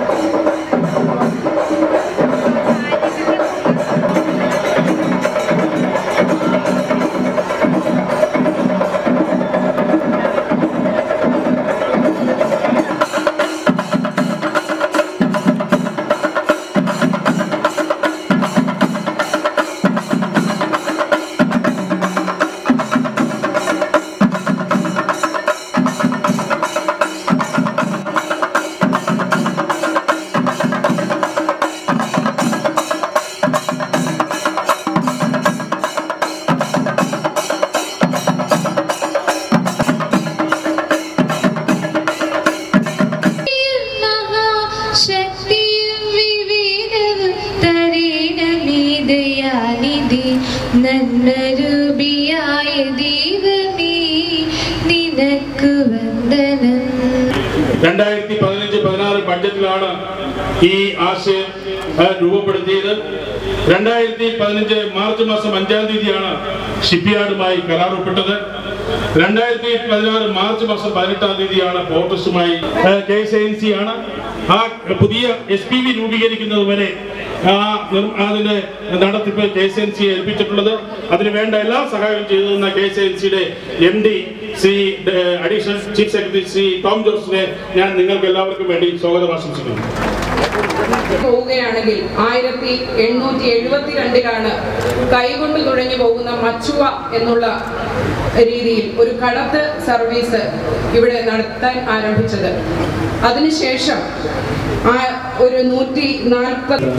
ശക്തിയും വിവേകവും തരേണമേ ദയാനിധി നന്മരൂപിയായ ദൈവമേ നിനക്ക് വന്ദനം രണ്ടായിരത്തി പതിനഞ്ച് പതിനാറ് ബഡ്ജറ്റിലാണ് ഈ ആശയം ആ, രൂപപ്പെടുത്തിയത് രണ്ടായിരത്തി പതിനഞ്ച് മാർച്ച് മാസം അഞ്ചാം തീയതിയാണ് ഷിപ്പ്യാർഡുമായി കരാർ ഒപ്പിട്ടത് രണ്ടായിരത്തി പതിനാറ് മാർച്ച് മാസം പതിനെട്ടാം തീയതിയാണ് പോർട്ടസുമായി കെ എസ് എൻ സി ആണ് ആ പുതിയ എസ് പി വി രൂപീകരിക്കുന്നത് വരെ ആ നിർ- അതിന്റെ നടത്തിപ്പ് കെ എസ് എൻ സി ഏൽപ്പിച്ചിട്ടുള്ളത് അതിന് വേണ്ട എല്ലാ സഹായവും ചെയ്തു തന്ന കെ എസ് എൻ സിയുടെ M D Shri additional chief secretary Shri Tom ജോസിനെ ഞാൻ നിങ്ങൾക്ക് എല്ലാവർക്കും വേണ്ടി സ്വാഗതം ആശംസിക്കുന്നു പോവുകയാണെങ്കിൽ ആയിരത്തി എണ്ണൂറ്റി എഴുപത്തിരണ്ടിലാണ് കൈകൊണ്ട് തുഴഞ്ഞു പോകുന്ന മച്ചുവ എന്നുള്ള രീതിയിൽ ഒരു കടത്ത് സർവീസ് ഇവിടെ നടത്താൻ ആരംഭിച്ചത് അതിനുശേഷം ആ ഒരു നൂറ്റി നാൽപ്പത്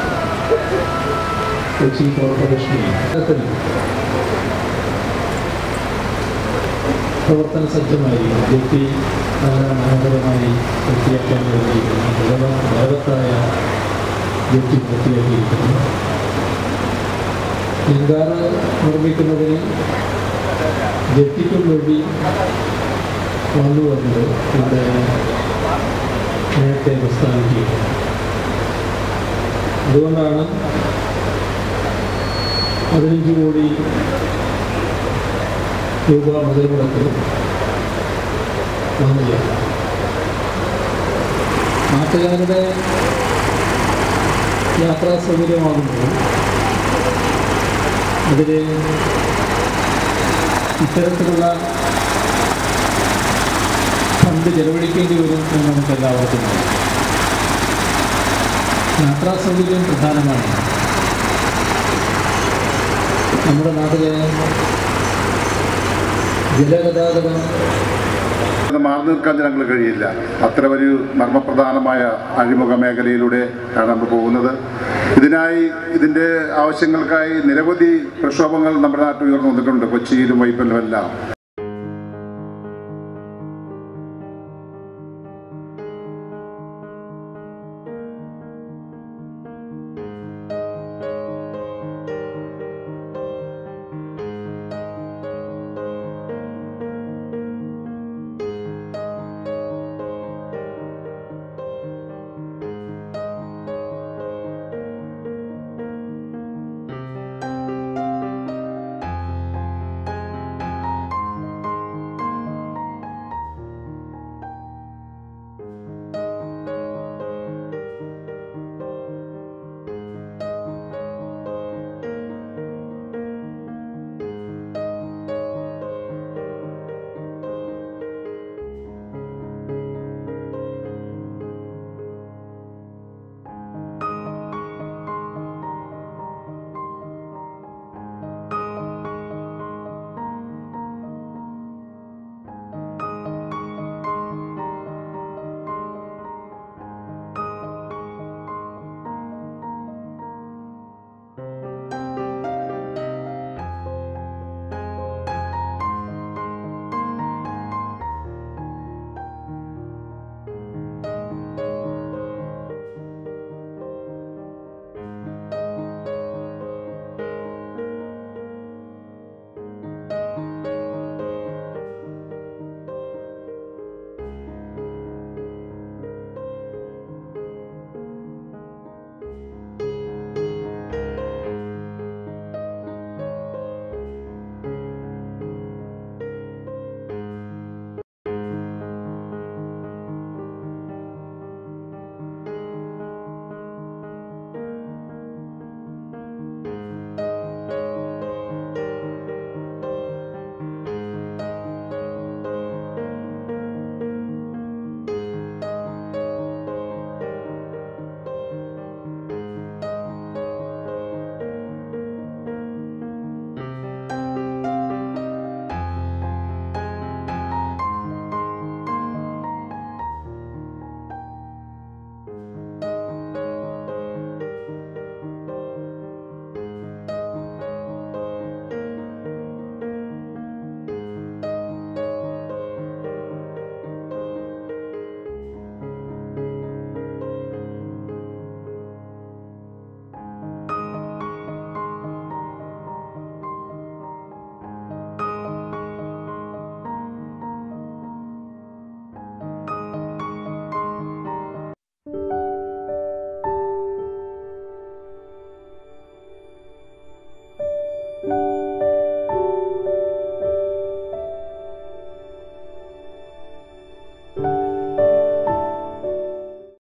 കൊച്ചി കോർപ്പറേഷനിൽ പ്രവർത്തന സജ്ജമായി വ്യക്തി മനോഹരമായി പൂർത്തിയാക്കാൻ വേണ്ടി ബൃഹത്തായ വ്യക്തി പൂർത്തിയാക്കിയിരിക്കുന്നു ലിങ്കാറ് നിർമ്മിക്കുന്നതിന് ജെട്ടിക്കും വേണ്ടി വന്നു വന്നത് ഇവിടെ നേരത്തെ പ്രസ്താവിക്കുകയാണ് അതുകൊണ്ടാണ് പതിനഞ്ച് കോടി രൂപ മുതൽ മുടക്ക് വാങ്ങില്ല നാട്ടുകാരുടെ യാത്രാ സൗകര്യമാകുമ്പോൾ അതിൽ ഇത്തരത്തിലുള്ള ഫണ്ട് ചെലവഴിക്കേണ്ടി വരും എന്ന് നമുക്ക് എല്ലാവർക്കും അറിയാം. യാത്രാ സൗകര്യം പ്രധാനമാണ് നമ്മുടെ നാട്ടിലെ ജലഗതാഗതം അത് മാറി നിൽക്കാൻ ജനങ്ങൾ കഴിയില്ല അത്ര ഒരു മർമ്മപ്രധാനമായ അഴിമുഖ മേഖലയിലൂടെ ആണ് നമ്മൾ പോകുന്നത് ഇതിനായി ഇതിൻ്റെ ആവശ്യങ്ങൾക്കായി നിരവധി പ്രക്ഷോഭങ്ങൾ നമ്മുടെ നാട്ടിൽ ഉയർന്നു വന്നിട്ടുണ്ട് കൊച്ചിയിലും വൈപ്പിലും എല്ലാം